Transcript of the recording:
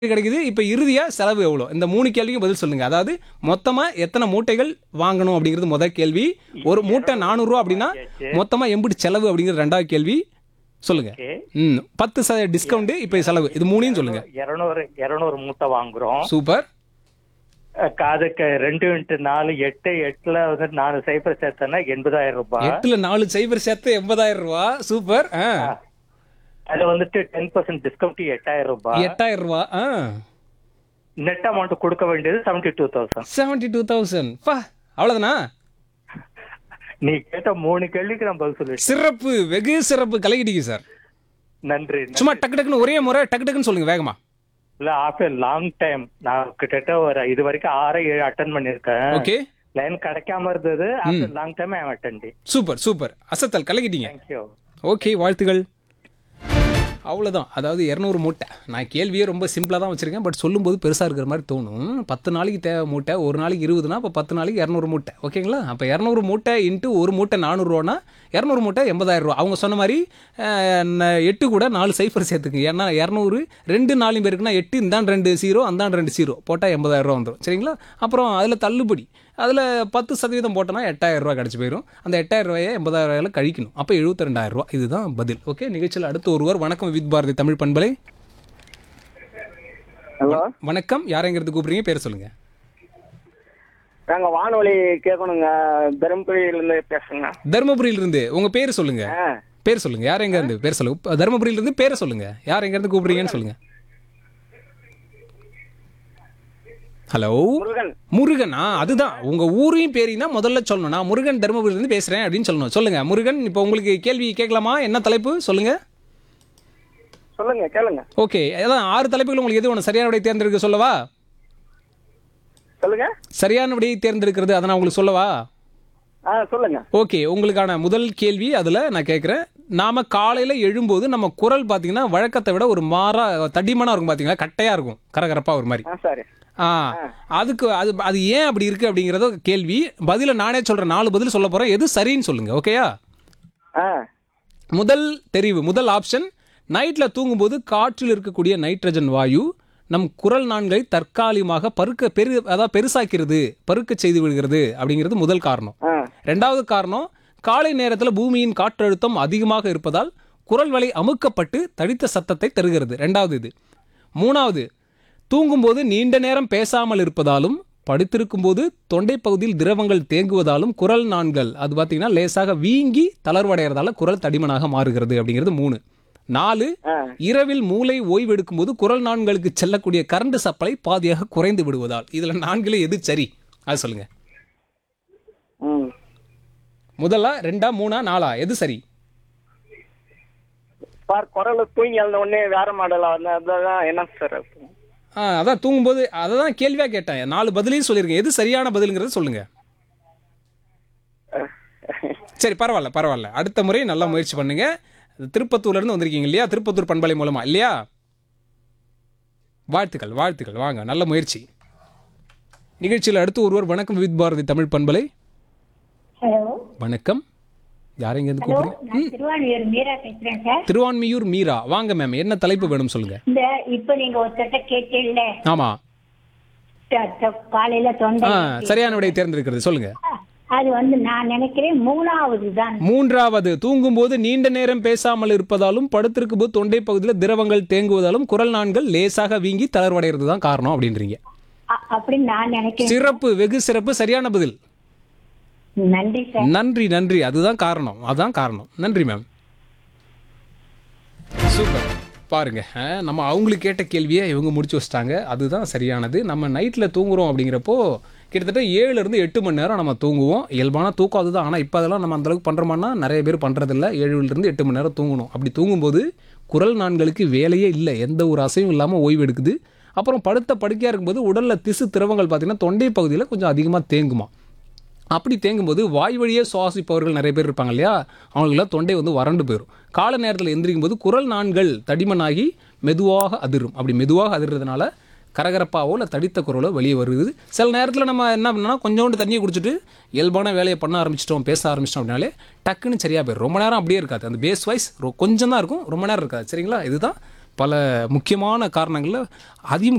கிடைக்குது இப்போ இறுதியா செலவு எவ்வளோ இந்த மூணு கேள்விக்கும் பதில் சொல்லுங்க அதாவது மொத்தமா எத்தனை மூட்டைகள் வாங்கணும் அப்படிங்கிறது முதல் கேள்வி ஒரு மூட்டை நானூறுரூவா அப்படின்னா மொத்தமா எம்பிட்டு செலவு அப்படிங்கிறது ரெண்டாவது கேள்வி சொல்லுங்க ஓகே ம் பத்து ச டிஸ்கவுண்ட் இப்போ செலவு இது மூணையும் சொல்லுங்க இருநூறு இருநூறு மூட்டை வாங்குறோம் சூப்பர் அஹ் அதுக்கு ரெண்டு இன்ட்டு நாலு எட்டு எட்டுல வந்து நாலு சைபர் சேர்த்தனா எண்பதாயிரம் ரூபாய் எட்டுல நாலு சைபர் சேர்த்து எண்பதாயிரம் ரூபா சூப்பர் ஆ அதுல வந்துட்டு டென் பர்சன்ட் டிஸ்கவுண்ட் எட்டாயிரம் ரூபாய் எட்டாயிரம் ரூபா ஆ நெட் அமௌண்ட் கொடுக்க வேண்டியது seventy two thousand seventy two thousand பா அவ்வளோதானா நீ கேட்ட மூணு கேள்விக்கு நான் பதில் சொல்லிட்டேன் சிறப்பு வெகு சிறப்பு கலக்கிட்டீங்க சார் நன்றி சும்மா டக்கு டக்குன்னு ஒரே முறை டக்கு டக்குன்னு சொல்லுங்க வேகமா இல்ல ஆஃப்டர் லாங் டைம் நான் கிட்டத்தட்ட ஒரு இது வரைக்கும் ஆறு ஏழு அட்டன் பண்ணிருக்கேன் ஓகே லைன் கிடைக்காம இருந்தது after long time I attended super super அசத்தல் கலக்கிட்டீங்க தேங்க்யூ ஓகே வாழ்த்துகள் அவ்வளோதான் அதாவது இரநூறு மூட்டை நான் கேள்வியே ரொம்ப சிம்பிளாக தான் வச்சுருக்கேன் பட் சொல்லும்போது பெருசாக இருக்கிற மாதிரி தோணும் பத்து நாளைக்கு தேவை மூட்டை ஒரு நாளைக்கு இருபதுனா அப்போ பத்து நாளைக்கு இரநூறு மூட்டை ஓகேங்களா அப்போ இரநூறு மூட்டை இன்ட்டு ஒரு மூட்டை நானூறுரூவானா இரநூறு மூட்டை எண்பதாயிரம் ரூபா அவங்க சொன்ன மாதிரி அஹ், ந- எட்டு கூட நாலு சைஃபர் சேர்த்துக்கு ஏன்னா இரநூறு ரெண்டு நாலு பேருக்குன்னா எட்டு இந்தாண்டு ரெண்டு ஜீரோ அந்தாண்டு ரெண்டு ஜீரோ போட்டால் எண்பதாயிரம் ரூபா வந்துடும் சரிங்களா அப்புறம் அதில் தள்ளுபடி அதில் பத்து சதவீதம் போட்டோன்னா எட்டாயிரம் ரூபா கிடச்சி போயிடும் அந்த எட்டாயிரம் ரூபாயை எண்பதாயிரம் ரூபாயில கழிக்கணும் அப்போ எழுபத்தி ரெண்டாயிரம் ரூபா இதுதான் பதில் ஓகே நிகழ்ச்சியில் அடுத்து ஒருவர் வணக்கம் வித் பாரதி தமிழ் பண்பலை ஹலோ வணக்கம் யாரைங்கிறது கூப்பிடுறீங்க பேர் சொல்லுங்க நாங்க வானொலி கேட்கணுங்க தருமபுரியிலேருந்து பேசுங்க தருமபுரியிலிருந்து உங்க பேர் சொல்லுங்க ஆ பேர் சொல்லுங்க யார் எங்க இருந்து பேர் சொல்லுங்க தருமபுரியிலிருந்து பேரை சொல்லுங்க யார் எங்க இருந்து கூப்பிடுறீங்கன்னு சொல்லுங்க ஹலோ முருகன் முருகன் ஆ அதுதான் உங்க ஊரையும் பேரையும் தான் முதல்ல சொல்லணும் நான் முருகன் தருமபுரியிலிருந்து பேசுறேன் அப்படின்னு சொல்லணும் சொல்லுங்க முருகன் இப்போ உங்களுக்கு கேள்வி கேட்கலாமா என்ன தலைப்பு சொல்லுங்க சொல்லுங்க கேளுங்க ஓகே அதான் ஆறு தலைப்புகள் உங்களுக்கு எது ஒன்று சரியான விடையை தேர்ந்தெடுக்க சொல்லவா சொல்லுங்க சரியான விடையை தேர்ந்தெடுக்கிறது அதை நான் உங்களுக்கு சொல்லவா ஆ சொல்லுங்க ஓகே உங்களுக்கான முதல் கேள்வி அதில் நான் கேட்குறேன் நாம காலையில் எழும்போது நம்ம குரல் பார்த்தீங்கன்னா வழக்கத்தை விட ஒரு மாறா தடிமனாக இருக்கும் பார்த்தீங்களா கட்டையாக இருக்கும் கரகரப்பாக ஒரு மாதிரி ஆ சரி ஆ அதுக்கு அது அது ஏன் அப்படி இருக்கு அப்படிங்கிறத கேள்வி பதில நானே சொல்கிறேன் நாலு பதில் சொல்ல போகிறேன் எது சரின்னு சொல்லுங்க ஓகேயா ஆ முதல் தெரிவு முதல் ஆப்ஷன் நைட்டில் தூங்கும்போது காற்றில் இருக்கக்கூடிய நைட்ரஜன் வாயு நம் குரல் நான்களை தற்காலிகமாக பருக்க பெரு அதாவது பெருசாக்கிறது பருக்க செய்து விடுகிறது அப்படிங்கிறது முதல் காரணம் ஆ ரெண்டாவது காரணம் காலை நேரத்தில் பூமியின் காற்றழுத்தம் அதிகமாக இருப்பதால் குரல் வலை அமுக்கப்பட்டு தடித்த சத்தத்தை தருகிறது ரெண்டாவது இது மூணாவது தூங்கும்போது நீண்ட நேரம் பேசாமல் இருப்பதாலும் படுத்திருக்கும்போது தொண்டை பகுதியில் திரவங்கள் தேங்குவதாலும் குரல் நான்கள் அது பார்த்தீங்கன்னா லேசாக வீங்கி தளர்வடைகிறதால குரல் தடிமனாக மாறுகிறது அப்படிங்கிறது மூணு நாலு ஆ இரவில் மூளை ஓய்வெடுக்கும்போது குரல் நான்களுக்கு செல்லக்கூடிய கரண்ட் சப்ளை பாதியாக குறைந்து விடுவதால் இதுல நான்கிலே எது சரி அது சொல்லுங்க ம் முதலா ரெண்டா மூணா நாலா எது சரி பார் குரல் தூங்கி எழுந்த உடனே வேற மாடலா வந்து அதுதான் என்ன சார் ஆ அதான் தூங்கும்போது அதை தான் கேள்வியாக கேட்டேன் நாலு பதிலையும் சொல்லியிருக்கேன் எது சரியான பதிலுங்கிறத சொல்லுங்க சரி பரவாயில்ல பரவாயில்ல அடுத்த முறை நல்லா முயற்சி பண்ணுங்க திருப்பத்தூர்ல இருந்து வந்திருக்கீங்க இல்லையா திருப்பத்தூர் பண்பலை மூலமா இல்லையா வாழ்த்துக்கள் வாழ்த்துக்கள் வாங்க நல்ல முயற்சி நிகழ்ச்சியில் அடுத்து ஒருவர் வணக்கம் வித் பாரதி தமிழ் பண்பலை ஹலோ வணக்கம் யாரைங்க இருந்து ஹலோ கூப்பிடுறீங்க நான் திருவான்மியூர் மீரா பேசுறேன் சார் திருவான்மியூர் மீரா வாங்க மேம் என்ன தலைப்பு வேணும் சொல்லுங்க இந்த இப்ப நீங்க ஒருத்தட்ட கேட்டீங்கல்ல ஆமா த- த- காலையில தொண்டை ஆ சரியான விடையை தேர்ந்தெடுக்கிறது சொல்லுங்க அது வந்து நான் நினைக்கிறேன் மூணாவது தான் மூன்றாவது தூங்கும்போது நீண்ட நேரம் பேசாமல் இருப்பதாலும் படுத்திருக்கும் போது தொண்டை பகுதியில் திரவங்கள் தேங்குவதாலும் குரல் நான்கள் லேசாக வீங்கி தளர்வடைகிறது தான் காரணம் அப்படின்றீங்க அ- அப்படின்னு நான் நினைக்கிறேன் சிறப்பு வெகு சிறப்பு சரியான பதில் நன்றி சார் நன்றி நன்றி அதுதான் காரணம் அதான் காரணம் நன்றி மேம் சூப்பர் பாருங்க அஹ், நம்ம அவங்களுக்கு கேட்ட கேள்வியை இவங்க முடிச்சு வச்சிட்டாங்க அதுதான் சரியானது நம்ம நைட்டில் தூங்குறோம் அப்படிங்கிறப்போ கிட்டத்தட்ட ஏழுல இருந்து எட்டு மணி நேரம் நம்ம தூங்குவோம் இயல்பான தூக்கம் அதுதான் ஆனால் இப்போ அதெல்லாம் நம்ம அந்தளவுக்கு பண்ணுறோமான்னா நிறைய பேர் பண்ணுறதில்ல ஏழுலேருந்து எட்டு மணி நேரம் தூங்கணும் அப்படி தூங்கும்போது குரல் நான்களுக்கு வேலையே இல்லை எந்த ஒரு அசைவும் இல்லாமல் ஓய்வு எடுக்குது அப்புறம் படுத்த படுக்கையாக இருக்கும்போது உடலில் திசு திரவங்கள் பார்த்திங்கன்னா தொண்டை பகுதியில் கொஞ்சம் அதிகமாக தேங்குமா அப்படி தேங்கும்போது வாய் வழியே சுவாசிப்பவர்கள் நிறைய பேர் இருப்பாங்க இல்லையா அவங்களுக்குலாம் தொண்டை வந்து வறண்டு போயிடும் கால நேரத்தில் எந்திரிக்கும் போது குரல் நான்கள் தடிமனாகி மெதுவாக அதிரும் அப்படி மெதுவாக அதிர்றதுனால கரகரப்பாவோ இல்லை தடித்த குரலோ வெளியே வருது சில நேரத்தில் நம்ம என்ன பண்ணோம்னா கொஞ்சோண்டு தண்ணியை குடிச்சிட்டு இயல்பான வேலையை பண்ண ஆரம்பிச்சிட்டோம் பேச ஆரம்பிச்சிட்டோம் அப்படின்னாலே டக்குன்னு சரியாக போயிடும் ரொம்ப நேரம் அப்படியே இருக்காது அந்த பேஸ் வைஸ் கொஞ்சம் தான் இருக்கும் ரொம்ப நேரம் இருக்காது சரிங்களா இதுதான் பல முக்கியமான காரணங்களில் அதிக